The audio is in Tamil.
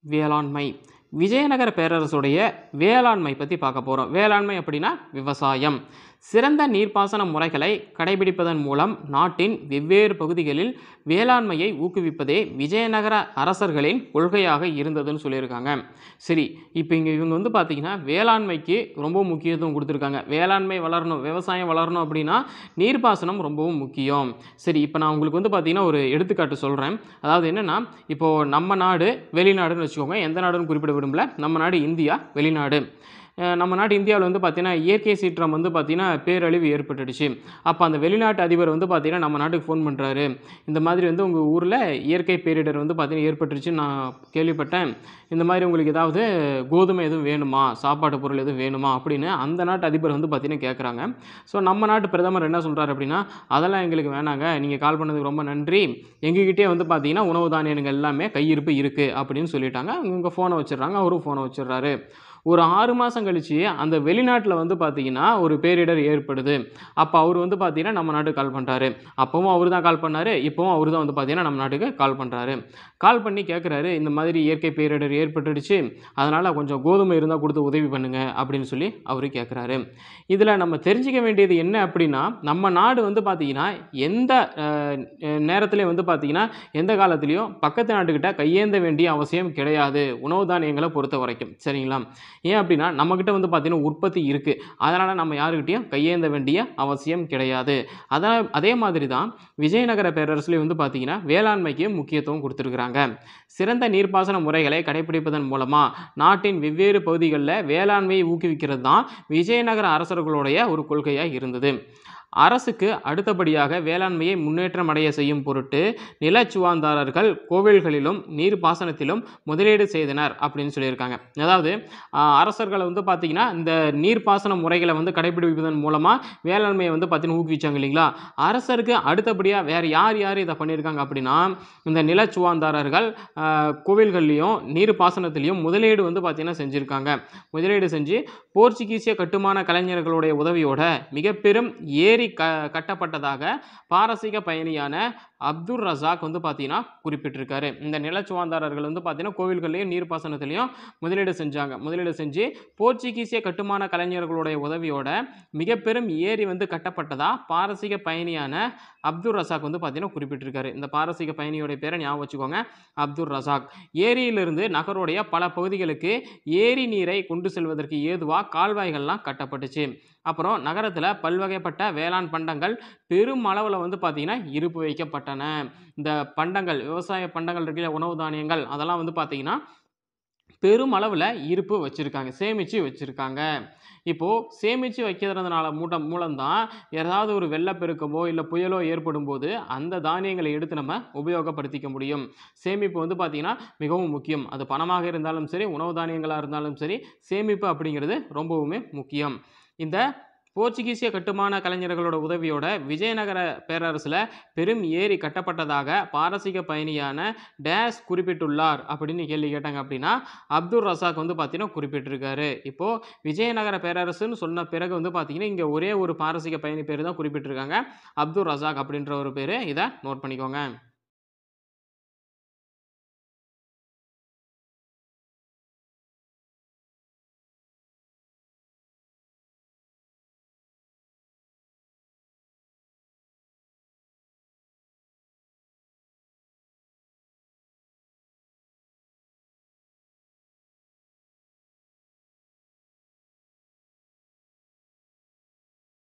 வேளாண்மை விஜயநகர பேரரசுடைய வேளாண்மை பற்றி பார்க்க போகிறோம் வேளாண்மை அப்படின்னா விவசாயம் சிறந்த நீர்ப்பாசன முறைகளை கடைபிடிப்பதன் மூலம் நாட்டின் வெவ்வேறு பகுதிகளில் வேளாண்மையை ஊக்குவிப்பதே விஜயநகர அரசர்களின் கொள்கையாக இருந்ததுன்னு சொல்லியிருக்காங்க சரி இப்போ இங்கே இவங்க வந்து பார்த்திங்கன்னா வேளாண்மைக்கு ரொம்ப முக்கியத்துவம் கொடுத்துருக்காங்க வேளாண்மை வளரணும் விவசாயம் வளரணும் அப்படின்னா நீர்ப்பாசனம் ரொம்பவும் முக்கியம் சரி இப்போ நான் உங்களுக்கு வந்து பார்த்திங்கன்னா ஒரு எடுத்துக்காட்டு சொல்கிறேன் அதாவது என்னென்னா இப்போது நம்ம நாடு வெளிநாடுன்னு வச்சுக்கோங்க எந்த நாடுன்னு குறிப்பிட விரும்பல நம்ம நாடு இந்தியா வெளிநாடு அஹ் நம்ம நாடு இந்தியாவில் வந்து பார்த்திங்கன்னா இயற்கை சீற்றம் வந்து பார்த்திங்கன்னா பேரழிவு ஏற்பட்டுடுச்சு அப்போ அந்த வெளிநாட்டு அதிபர் வந்து பார்த்திங்கன்னா நம்ம நாட்டுக்கு ஃபோன் பண்ணுறாரு இந்த மாதிரி வந்து உங்கள் ஊரில் இயற்கை பேரிடர் வந்து பார்த்திங்கன்னா ஏற்பட்டுருச்சுன்னு நான் கேள்விப்பட்டேன் இந்த மாதிரி உங்களுக்கு ஏதாவது கோதுமை எதுவும் வேணுமா சாப்பாட்டு பொருள் எதுவும் வேணுமா அப்படின்னு அந்த நாட்டு அதிபர் வந்து பார்த்திங்கன்னா கேட்குறாங்க ஸோ நம்ம நாட்டு பிரதமர் என்ன சொல்கிறாரு அப்படின்னா அதெல்லாம் எங்களுக்கு வேணாங்க நீங்கள் கால் பண்ணதுக்கு ரொம்ப நன்றி எங்ககிட்டே வந்து பார்த்தீங்கன்னா உணவு தானியங்கள் எல்லாமே கையிருப்பு இருக்குது அப்படின்னு சொல்லிட்டாங்க இவங்க ஃபோனை வச்சிடுறாங்க அவரும் ஃபோனை வச்சிடுறாரு ஒரு ஆறு மாதம் கழிச்சு அந்த வெளிநாட்டில் வந்து பார்த்தீங்கன்னா ஒரு பேரிடர் ஏற்படுது அப்போ அவர் வந்து பார்த்தீங்கன்னா நம்ம நாட்டுக்கு கால் பண்ணுறாரு அப்போவும் அவர் தான் கால் பண்ணார் இப்போவும் அவர் தான் வந்து பார்த்தீங்கன்னா நம்ம நாட்டுக்கு கால் பண்ணுறாரு கால் பண்ணி கேட்குறாரு இந்த மாதிரி இயற்கை பேரிடர் ஏற்பட்டுடுச்சு அதனால் கொஞ்சம் கோதுமை இருந்தால் கொடுத்து உதவி பண்ணுங்க அப்படின்னு சொல்லி அவர் கேட்குறாரு இதில் நம்ம தெரிஞ்சிக்க வேண்டியது என்ன அப்படின்னா நம்ம நாடு வந்து பார்த்திங்கன்னா எந்த நேரத்துலையும் வந்து பார்த்திங்கன்னா எந்த காலத்துலேயும் பக்கத்து நாட்டுக்கிட்ட கையேந்த வேண்டிய அவசியம் கிடையாது உணவு தானியங்களை பொறுத்த வரைக்கும் சரிங்களா ஏன் அப்படின்னா நம்மக்கிட்ட வந்து பார்த்திங்கன்னா உற்பத்தி இருக்குது அதனால் நம்ம யாருக்கிட்டையும் கையேந்த வேண்டிய அவசியம் கிடையாது அதான் அதே மாதிரி தான் விஜயநகர பேரரசுலேயும் வந்து பார்த்திங்கன்னா வேளாண்மைக்கு முக்கியத்துவம் கொடுத்துருக்குறாங்க சிறந்த நீர்ப்பாசன முறைகளை கடைபிடிப்பதன் மூலமாக நாட்டின் வெவ்வேறு பகுதிகளில் வேளாண்மையை ஊக்குவிக்கிறது தான் விஜயநகர அரசர்களுடைய ஒரு கொள்கையாக இருந்தது அரசுக்கு அடுத்தபடியாக வேளாண்மையை முன்னேற்றம் அடைய செய்யும் பொருட்டு நிலச்சுவாந்தாரர்கள் கோவில்களிலும் நீர்ப்பாசனத்திலும் முதலீடு செய்தனர் அப்படின்னு சொல்லியிருக்காங்க அதாவது ஆஹ், அரசர்களை வந்து பார்த்திங்கன்னா இந்த நீர்ப்பாசன முறைகளை வந்து கடைபிடிப்பதன் மூலமாக வேளாண்மையை வந்து பார்த்தீங்கன்னா ஊக்குவிச்சாங்க இல்லைங்களா அரசருக்கு அடுத்தபடியாக வேறு யார் யார் இதை பண்ணியிருக்காங்க அப்படின்னா இந்த நிலச்சுவாந்தாரர்கள் ஆஹ், கோவில்கள்லையும் நீர்ப்பாசனத்திலையும் முதலீடு வந்து பார்த்திங்கன்னா செஞ்சுருக்காங்க முதலீடு செஞ்சு போர்ச்சுகீசிய கட்டுமான கலைஞர்களுடைய உதவியோட மிக பெரும் ஏரி க கட்டப்பட்டதாக பாரசீக பயணியான அப்துல் ரசாக் வந்து பார்த்தீங்கன்னா குறிப்பிட்டிருக்காரு இந்த நிலச்சுவாந்தாரர்கள் வந்து பார்த்தீங்கன்னா கோவில்கள்லையும் நீர்ப்பாசனத்திலையும் முதலீடு செஞ்சாங்க முதலீடு செஞ்சு போர்ச்சுகீசிய கட்டுமான கலைஞர்களுடைய உதவியோட மிக பெரும் ஏரி வந்து கட்டப்பட்டதா பாரசீக பயணியான அப்துல் ரசாக் வந்து பார்த்தீங்கன்னா குறிப்பிட்டிருக்காரு இந்த பாரசீக பயணியோட பேரை ஞாபகம் வச்சுக்கோங்க அப்துல் ரசாக் ஏரியிலிருந்து நகருடைய பல பகுதிகளுக்கு ஏரி நீரை கொண்டு செல்வதற்கு ஏதுவாக கால்வாய்கள்லாம் கட்டப்பட்டுச்சு அப்புறம் நகரத்தில் பல்வகைப்பட்ட வேளாண் பண்டங்கள் பெரும் அளவில் வந்து பார்த்திங்கன்னா இருப்பு வைக்கப்பட்டன இந்த பண்டங்கள் விவசாய பண்டங்கள் இருக்கிற உணவு தானியங்கள் அதெல்லாம் வந்து பார்த்திங்கன்னா பெரும் அளவில் இருப்பு வச்சுருக்காங்க சேமித்து வச்சுருக்காங்க இப்போது சேமித்து வைக்கிறதுனால மூட்டம் மூலம்தான் ஏதாவது ஒரு வெள்ளப்பெருக்கமோ இல்லை புயலோ ஏற்படும் போது அந்த தானியங்களை எடுத்து நம்ம உபயோகப்படுத்திக்க முடியும் சேமிப்பு வந்து பார்த்திங்கன்னா மிகவும் முக்கியம் அது பணமாக இருந்தாலும் சரி உணவு தானியங்களாக இருந்தாலும் சரி சேமிப்பு அப்படிங்கிறது ரொம்பவுமே முக்கியம் இந்த போர்ச்சுகீசிய கட்டுமான கலைஞர்களோட உதவியோட விஜயநகர பேரரசில் பெரும் ஏரி கட்டப்பட்டதாக பாரசீக பயணியான டேஸ் குறிப்பிட்டுள்ளார் அப்படின்னு கேள்வி கேட்டாங்க அப்படின்னா அப்துல் ரசாக் வந்து பார்த்தீங்கன்னா குறிப்பிட்டிருக்காரு இப்போது விஜயநகர பேரரசுன்னு சொன்ன பிறகு வந்து பார்த்தீங்கன்னா இங்கே ஒரே ஒரு பாரசீக பயணி பேர் தான் குறிப்பிட்டிருக்காங்க அப்துல் ரசாக் அப்படின்ற ஒரு பேர் இதை நோட் பண்ணிக்கோங்க